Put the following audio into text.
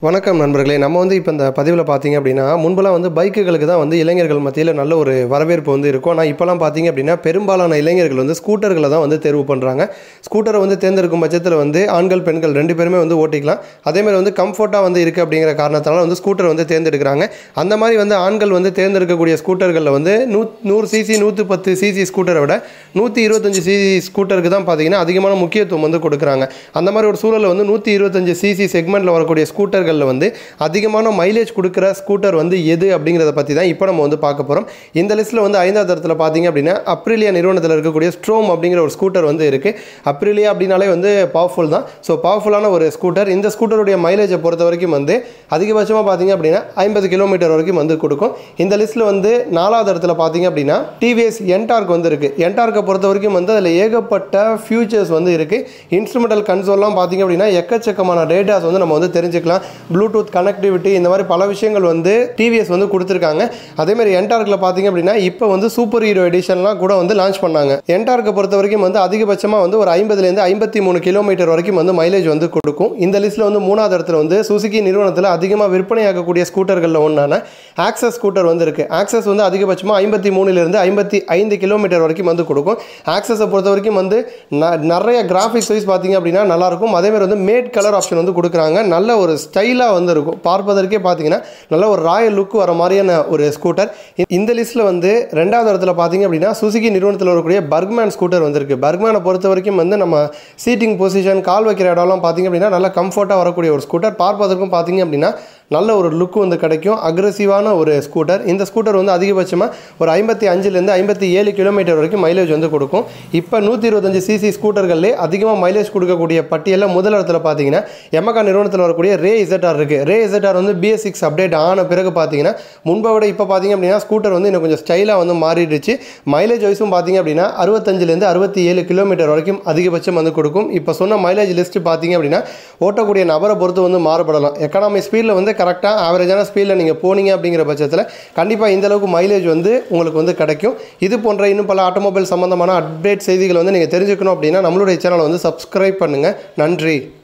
வணக்கம் நண்பர்களே நம்ம வந்து இப்போ இந்த பதிவில் பார்த்தீங்க அப்படின்னா முன்பெல்லாம் வந்து பைக்குகளுக்கு தான் வந்து இளைஞர்கள் மத்தியில் நல்ல ஒரு வரவேற்பு வந்து இருக்கும் ஆனால் இப்போலாம் பார்த்தீங்க அப்படின்னா பெரும்பாலான இளைஞர்கள் வந்து ஸ்கூட்டர்களை தான் வந்து தேர்வு பண்ணுறாங்க ஸ்கூட்டரை வந்து தேர்ந்தெடுக்கும் பட்சத்தில் வந்து ஆண்கள் பெண்கள் ரெண்டு பேருமே வந்து ஓட்டிக்கலாம் அதேமாதிரி வந்து கம்ஃபர்ட்டாக வந்து இருக்குது அப்படிங்கிற காரணத்தால வந்து ஸ்கூட்டர் வந்து தேர்ந்தெடுக்கிறாங்க அந்த மாதிரி வந்து ஆண்கள் வந்து தேர்ந்தெடுக்கக்கூடிய ஸ்கூட்டர்களில் வந்து நூ நூறு சிசி நூற்றி பத்து சிசி ஸ்கூட்டரை விட நூற்றி இருபத்தஞ்சு சிசி ஸ்கூட்டருக்கு தான் பார்த்தீங்கன்னா அதிகமான முக்கியத்துவம் வந்து கொடுக்குறாங்க அந்த மாதிரி ஒரு சூழலில் வந்து நூற்றி இருபத்தஞ்சு சிசி செக்மெண்ட்டில் வரக்கூடிய ஸ்கூட்டர்களில் வந்து அதிகமான மைலேஜ் கொடுக்குற ஸ்கூட்டர் வந்து எது அப்படிங்கிறத பற்றி தான் இப்போ நம்ம வந்து பார்க்க போகிறோம் இந்த லிஸ்ட்டில் வந்து ஐந்தாவது தரத்தில் பார்த்தீங்க அப்படின்னா அப்ரிலியா நிறுவனத்தில் இருக்கக்கூடிய ஸ்ட்ரோம் அப்படிங்கிற ஒரு ஸ்கூட்டர் வந்து இருக்குது அப்ரிலியா அப்படின்னாலே வந்து பவர்ஃபுல் தான் ஸோ பவர்ஃபுல்லான ஒரு ஸ்கூட்டர் இந்த ஸ்கூட்டருடைய மைலேஜை பொறுத்த வரைக்கும் வந்து அதிகபட்சமாக பார்த்தீங்க அப்படின்னா ஐம்பது கிலோமீட்டர் வரைக்கும் வந்து கொடுக்கும் இந்த லிஸ்ட்டில் வந்து நாலாவது இடத்துல பார்த்தீங்க அப்படின்னா டிவிஎஸ் என்டார்க் வந்து இருக்குது என்டார்க்கை பொறுத்த வரைக்கும் வந்து அதில் ஏகப்பட்ட ஃபியூச்சர்ஸ் வந்து இருக்குது இன்ஸ்ட்ருமெண்டல் கன்சோல்லாம் பார்த்தீங்க அப்படின்னா எக்கச்சக்கமான டேட்டாஸ் வந்து நம்ம வந்து தெரிஞ்சுக்கலாம் ப்ளூடூத் கனெக்டிவிட்டி இந்த மாதிரி பல விஷயங்கள் வந்து டிவிஎஸ் வந்து கொடுத்துருக்காங்க அதேமாதிரி என்டார்க்கில் பார்த்தீங்க அப்படின்னா இப்போ வந்து சூப்பர் ஹீரோ எடிஷன்லாம் கூட வந்து லான்ச் பண்ணாங்க என்டார்க்கை பொறுத்த வரைக்கும் வந்து அதிகபட்சமாக வந்து ஒரு ஐம்பதுலேருந்து ஐம்பத்தி மூணு கிலோமீட்டர் வரைக்கும் வந்து மைலேஜ் வந்து கொடுக்கும் இந்த லிஸ்ட்டில் வந்து மூணாவது இடத்துல வந்து சுசுகி நிறுவனத்தில் அதிகமாக விற்பனையாகக்கூடிய ஸ்கூட்டர்களில் ஒன்றான ஆக்சஸ் ஸ்கூட்டர் வந்து இருக்குது ஆக்சஸ் வந்து அதிகபட்சமாக ஐம்பத்தி மூணுலேருந்து ஐம்பத்தி ஐந்து கிலோமீட்டர் வரைக்கும் வந்து கொடுக்கும் ஆக்சஸை பொறுத்த வரைக்கும் வந்து ந- நிறைய கிராஃபிக்ஸ் வைஸ் பார்த்தீங்க அப்படின்னா நல்லாயிருக்கும் அதேமாதிரி வந்து மேட் கலர் ஆப்ஷன் வந்து கொடுக்குறாங்க நல்ல ஒரு ஸ்டைலாக வந்து இருக்கும் பார்ப்பதற்கே பார்த்தீங்கன்னா நல்ல ஒரு ராயல் லுக் வர மாதிரியான ஒரு ஸ்கூட்டர் இந்த லிஸ்ட்டில் வந்து ரெண்டாவது இடத்துல பார்த்தீங்க அப்படின்னா சுசுகி நிறுவனத்தில் வரக்கூடிய பர்க்மேன் ஸ்கூட்டர் வந்திருக்கு பர்க்மேனை பொறுத்த வரைக்கும் வந்து நம்ம சீட்டிங் பொசிஷன் கால் வைக்கிற இடம்லாம் பார்த்தீங்க அப்படின்னா நல்லா கம்ஃபர்ட்டாக வரக்கூடிய ஒரு ஸ்கூட்டர் பார்ப்பதற்கும் பார்த்தீங்க அப்படின்னா நல்ல ஒரு லுக் வந்து கிடைக்கும் அக்ரெசிவான ஒரு ஸ்கூட்டர் இந்த ஸ்கூட்டர் வந்து அதிகபட்சமாக ஒரு ஐம்பத்தி அஞ்சுலேருந்து ஐம்பத்தி ஏழு கிலோமீட்டர் வரைக்கும் மைலேஜ் வந்து கொடுக்கும் இப்போ நூற்றி இருபத்தஞ்சு சிசி ஸ்கூட்டர்கள்லே அதிகமாக மைலேஜ் கொடுக்கக்கூடிய பட்டியலில் முதல் இடத்துல பார்த்தீங்கன்னா எமகா நிறுவனத்தில் வரக்கூடிய ரே இசட்டார் இருக்குது ரே இசட்டார் வந்து பிஎஸ் சிக்ஸ் அப்டேட் ஆன பிறகு பார்த்தீங்கன்னா முன்பை விட இப்போ பார்த்தீங்க அப்படின்னா ஸ்கூட்டர் வந்து இன்னும் கொஞ்சம் ஸ்டைலாக வந்து மாறிடுச்சு மைலேஜ் வைஸும் பார்த்தீங்க அப்படின்னா அறுபத்தஞ்சிலேருந்து அறுபத்தி ஏழு கிலோமீட்டர் வரைக்கும் அதிகபட்சம் வந்து கொடுக்கும் இப்போ சொன்ன மைலேஜ் லிஸ்ட் பார்த்தீங்க அப்படின்னா ஓட்டக்கூடிய நபரை பொறுத்து வந்து மாறுபடலாம் எக்கனாமி ஸ்பீடில் வந்து கரெக்டாக ஆவரேஜான ஸ்பீடில் நீங்கள் போனீங்க அப்படிங்கிற பட்சத்தில் கண்டிப்பாக இந்த அளவுக்கு மைலேஜ் வந்து உங்களுக்கு வந்து கிடைக்கும் இது போன்ற இன்னும் பல ஆட்டோமொபைல் சம்மந்தமான அப்டேட் செய்திகளை வந்து நீங்கள் தெரிஞ்சுக்கணும் அப்படின்னா நம்மளுடைய சேனலை வந்து சப்ஸ்கிரைப் பண்ணுங்கள் நன்றி